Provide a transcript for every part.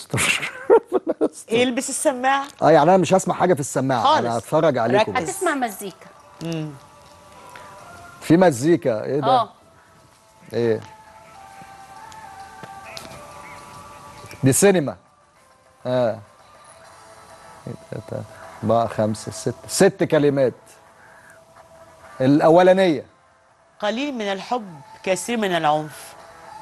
يستر يلبس السماعه اه يعني انا مش هسمع حاجه في السماعه خالص. انا هتفرج عليكم ركز. بس هتسمع مزيكا في مزيكا ايه ده اه ايه دي سينما اه ايه تلاتة أربعة خمسة ستة ست كلمات الأولانية قليل من الحب كثير من العنف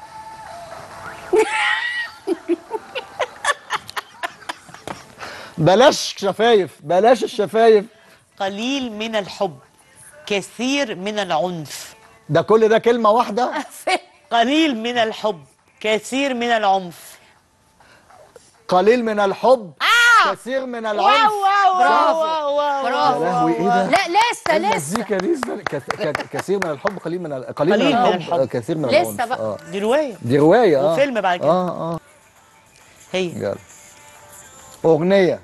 بلاش شفايف بلاش الشفايف قليل من الحب كثير من العنف ده كل ده كلمة واحدة قليل من الحب كثير من العنف قليل من الحب كثير من العنف برافو. يا برافو لهوي ايه ده لا لسه لسه المزيكا دي ازاي؟ كث- ك- كثير من الحب قليل من ال- قليل, قليل من من الحب الحب. آه، كثير من لسه العنف بقى. اه دي روايه دي رواية اه وفيلم بعد كده. اه اه هي يلا أغنية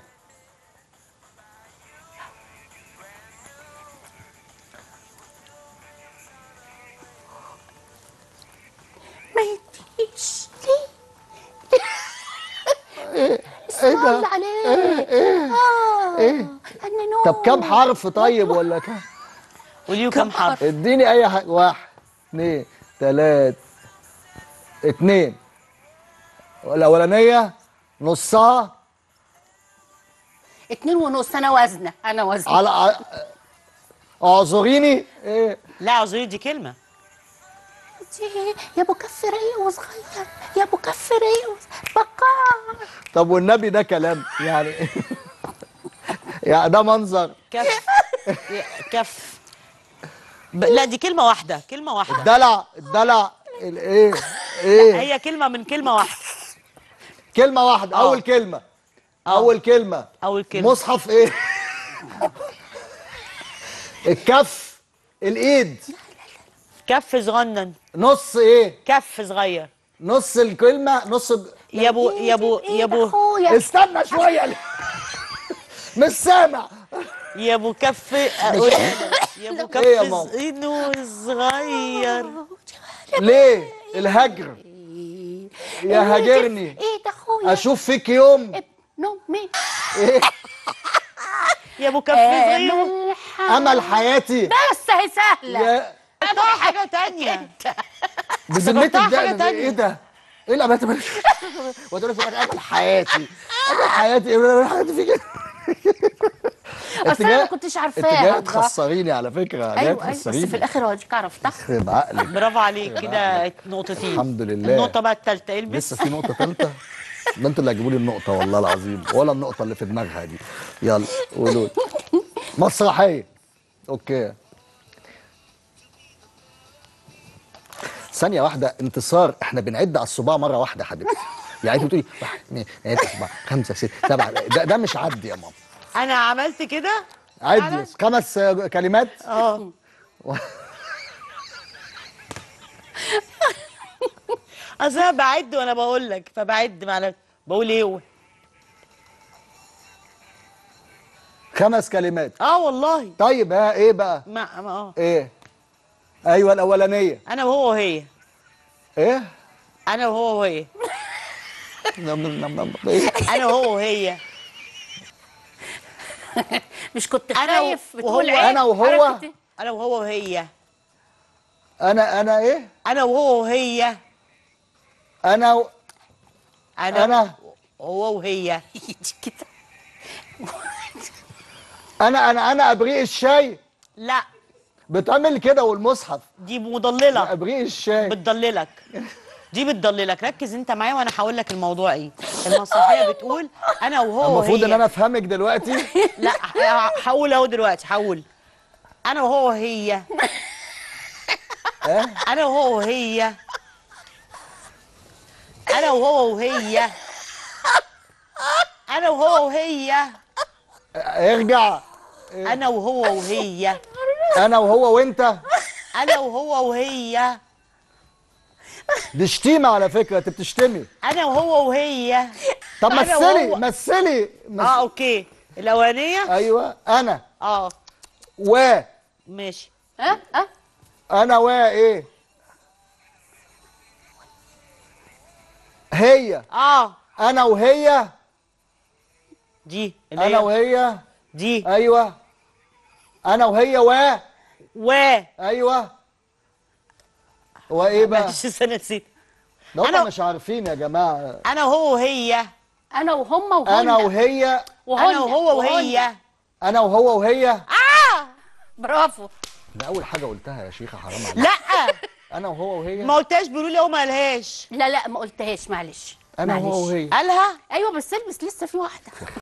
ما يديش ليه ايه صل ده؟ عليه ايه ايه اه ايه النور طب كم حرف طيب ولا كم وليه كم حرف اديني اي حاجة واحد اثنين ثلاثة اتنين الأولانية نصها اتنين ونص انا وزنه انا وزنه على ع- اعذريني ايه لا عذري دي كلمه يا ابو كف رايق وصغير يا ابو كف رايق وص- بكار طب والنبي ده كلام يعني يعني ده منظر كف كف ب... لا دي كلمه واحده كلمه واحده الدلع الدلع الايه ايه هي كلمه من كلمه واحده كلمة واحدة آه. أول كلمة أول كلمة اول كلمه مصحف إيه؟ الكف الإيد كف صغنن نص إيه؟ كف صغير نص الكلمة نص ب... يا ابو يا ابو يا ايه ابو اخويا استنى شوية مش سامع يا ابو كف يا ابو كف إيه يا ماما؟ صغير صغير ليه؟ الهجر يا هاجرني ايه ده اخويا أشوف فيك يوم ابن امي إيه؟ يا ابو كف صغير امل أمل حياتي بس هي سهله يا ده حاجه تانية بذمتك افتكرتها ده حاجة ده تانية. إيه ده؟ إيه الأمانة دي؟ وتقول لي أمل حياتي أمل حياتي إيه أمل حياتي فيك اصل انا ما كنتش انت عارفاها جاي ده. تخسريني على فكره جاي ايوه ايوه بس تخسريني في الاخر اوريك عرفتها يخرب عقلك برافو عليك كده نقطتين الحمد لله. النقطه بقى الثالثه البس لسه في نقطه ثالثه ده انتوا اللي هتجيبوا لي النقطه والله العظيم ولا النقطه اللي في دماغها دي يلا قولوا لي. مسرحيه اوكي ثانية واحدة انتصار احنا بنعد على الصباع مرة واحدة يا حبيبتي يعني انت بتقولي واحد اثنين ثلاثة أربعة خمسة ستة سبعة ده, ده مش عد يا ماما انا عملت كده عد خمس آه، كلمات اه اصل انا بعد وانا بقول لك فبعد مع بقول ايه خمس كلمات اه والله طيب ها ايه بقى ما ما- اه ايه ايوه الاولانيه انا وهو وهي ايه انا وهو وهي نم- نم- نم- ايه انا وهو وهي مش كنت أنا خايف بتقول وهو- عيب أنا وهو؟ عارف كنت- انا وهو وهي انا انا ايه انا وهو وهي انا و... انا أنا؟ هو وهي كده انا انا انا ابريق الشاي لا بتعمل كده والمصحف دي مضلله ابريق الشاي بتضللك دي بتضللك ركز انت معايا وانا هقول لك الموضوع ايه المسرحيه بتقول انا وهو المفروض وهي ان انا افهمك دلوقتي لا ه- هقول اهو دلوقتي هقول انا وهو وهي ها انا وهو وهي انا وهو وهي انا وهو وهي ارجع انا وهو وهي انا وهو وانت انا وهو وهي دي شتيمه على فكره انت بتشتمي انا وهو وهي طب أنا مثلي وهو- مثلي مس... اه اوكي الاولانيه ايوه انا اه و ماشي ها ها انا و ايه هي اه انا وهي دي اللي انا هي وهي دي ايوه انا وهي و و ايوه وايه بقى معلش انا نسيت ده هم أنا- مش عارفين يا جماعه انا وهو وهي انا وهم وهن انا وهي وهن انا وهو وهي انا وهو وهي برافو ده اول حاجه قلتها يا شيخه حرام عليك لا انا وهو وهي ما قلتهاش بيقولوا لي هو ما قالهاش لا لا ما قلتهاش معلش انا معلش. وهو وهي قالها ايوه بس البس لسه في واحده